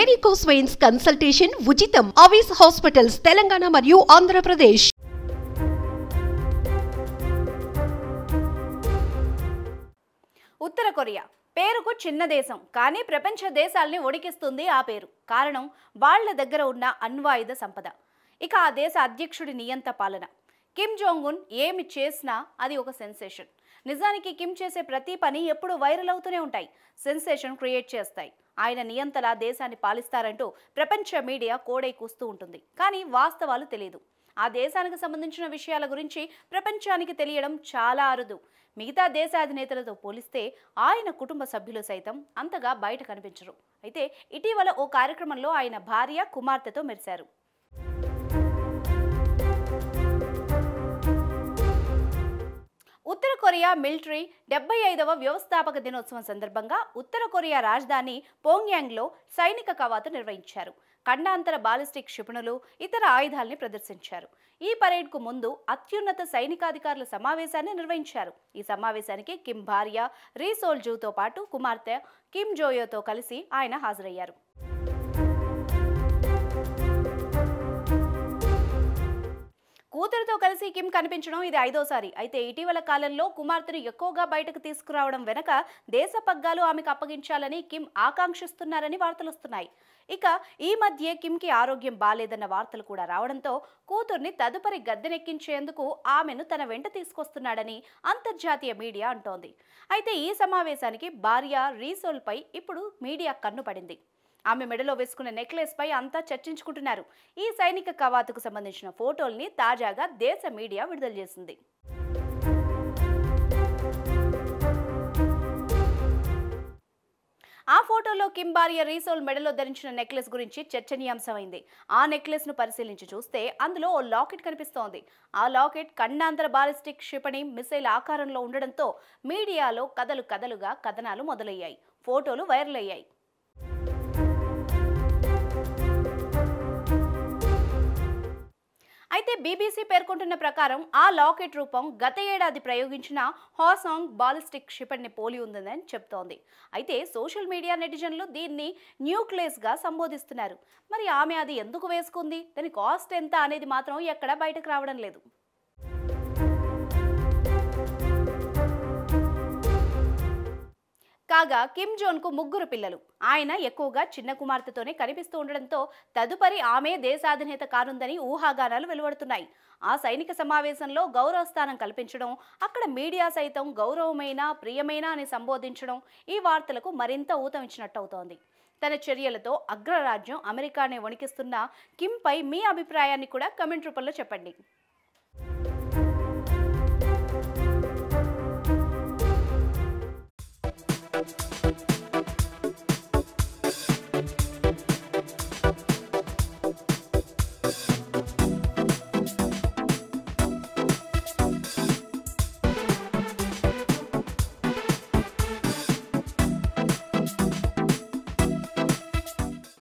varicose veins consultation ఉచితం అవిస్ hospitals Telangana మరియు ఆంధ్రప్రదేశ్ ఉత్తర Korea పేరుకు చిన్న దేశం కానీ ప్రపంచ దేశాల్ని ఒడికిస్తుంది ఆ పేరు కారణం వాళ్ళ దగ్గర ఉన్న అణ్వాయుధ సంపద ఇక ఆ దేశ అధ్యక్షుడి నియంత పాలన కిమ్ జోంగ్ ఉన్ ఏమి చేసినా అది ఒక సెన్సేషన్ నిజానికి కిమ్ చేసే ప్రతి పని ఎప్పుడూ వైరల్ అవుతూనే ఉంటాయి సెన్సేషన్ క్రియేట్ చేస్తాయి ఆయన నియంతలా దేశాన్ని పాలిస్తారంటూ ప్రపంచ మీడియా కోడై కూస్తూ ఉంటుంది కానీ వాస్తవాలు తెలియదు ఆ దేశానికి సంబంధించిన విషయాల గురించి ప్రపంచానికి తెలియడం చాలా అరుదు మిగతా దేశాధినేతలతో పోలిస్తే ఆయన కుటుంబ సభ్యులు సైతం అంతగా బయట కనిపించరు అయితే ఇటీవల ఓ కార్యక్రమంలో ఆయన భార్య కుమార్తెతో మెరిశారు ఉత్తర కొరియా మిలిటరీ డెబ్బై ఐదవ వ్యవస్థాపక దినోత్సవం సందర్భంగా ఉత్తర కొరియా రాజధాని పోంగ్యాంగ్లో సైనిక కవాతు నిర్వహించారు ఖండాంతర బాలిస్టిక్ క్షిపణులు ఇతర ఆయుధాల్ని ప్రదర్శించారు ఈ పరేడ్కు ముందు అత్యున్నత సైనికాధికారుల సమావేశాన్ని నిర్వహించారు ఈ సమావేశానికి కిమ్ భార్య రీసోల్ జూతో పాటు కుమార్తె కిమ్ జోయోతో కలిసి ఆయన హాజరయ్యారు కూతురుతో కలిసి కిమ్ కనిపించడం ఇది ఐదోసారి అయితే ఇటీవల కాలంలో కుమార్తెను ఎక్కువగా బయటకు తీసుకురావడం వెనక దేశ పగ్గాలు ఆమెకు అప్పగించాలని కిమ్ ఆకాంక్షిస్తున్నారని వార్తలు వస్తున్నాయి ఇక ఈ మధ్య కిమ్కి ఆరోగ్యం బాలేదన్న వార్తలు కూడా రావడంతో కూతుర్ని తదుపరి గద్దెనెక్కించేందుకు ఆమెను తన వెంట తీసుకొస్తున్నాడని అంతర్జాతీయ మీడియా అంటోంది అయితే ఈ సమావేశానికి భార్య రీసోల్పై ఇప్పుడు మీడియా కన్ను పడింది ఆమె మెడలో వేసుకున్న నెక్లెస్ పై అంతా చర్చించుకుంటున్నారు ఈ సైనిక కవాతుకు సంబంధించిన ఫోటోల్ని తాజాగా దేశ మీడియా విడుదల చేసింది ఆ ఫోటోలో కిమ్ భార్య రీసోల్ మెడలో ధరించిన నెక్లెస్ గురించి చర్చనీయాంశమైంది ఆ నెక్లెస్ ను పరిశీలించి చూస్తే అందులో ఓ లాకెట్ కనిపిస్తోంది ఆ లాకెట్ ఖండాంతర బాలిస్టిక్ క్షిపణి మిసైల్ ఆకారంలో ఉండడంతో మీడియాలో కథలు కథలుగా కథనాలు మొదలయ్యాయి ఫోటోలు వైరల్ అయ్యాయి అయితే బీబీసీ పేర్కొంటున్న ప్రకారం ఆ లాకెట్ రూపం గత ఏడాది ప్రయోగించిన హాసాంగ్ బాలిస్టిక్ క్షిపణిని పోలి ఉందని చెప్తోంది అయితే సోషల్ మీడియా నెటిజన్లు దీన్ని న్యూక్లియస్గా సంబోధిస్తున్నారు మరి ఆమె అది ఎందుకు వేసుకుంది దాని కాస్ట్ ఎంత అనేది మాత్రం ఎక్కడా బయటకు రావడం లేదు కాగా కిమ్ జోన్కు ముగ్గురు పిల్లలు ఆయన ఎక్కువగా చిన్న కుమార్తెతోనే కనిపిస్తూ ఉండడంతో తదుపరి ఆమె దేశాధినేత కానుందని ఊహాగానాలు వెలువడుతున్నాయి ఆ సైనిక సమావేశంలో గౌరవ స్థానం కల్పించడం అక్కడ మీడియా సైతం గౌరవమైన ప్రియమైన అని సంబోధించడం ఈ వార్తలకు మరింత ఊతం ఇచ్చినట్టు అవుతోంది తన చర్యలతో అగ్రరాజ్యం అమెరికానే వణికిస్తున్న కిమ్పై మీ అభిప్రాయాన్ని కూడా కమెంట్ రూపంలో చెప్పండి